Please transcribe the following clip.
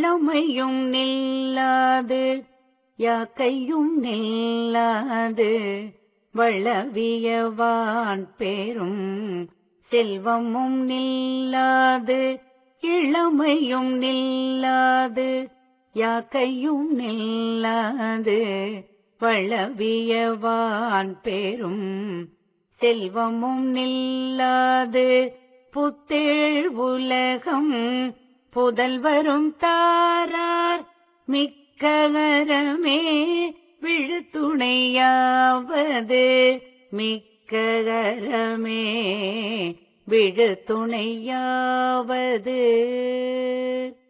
இளமையும் நில்லாது யாக்கையும் நில்லாது வளவியவான் பேரும் செல்வமும் நில்லாது இளமையும் நில்லாது யாக்கையும் நில்லாது வளவியவான் பேரும் செல்வமும் நில்லாது புத்தேழ் உலகம் புதல்வரும் தாரார் மிக்ககரமே விழுத்துணையாவது மிக்ககரமே விழுத்துணையாவது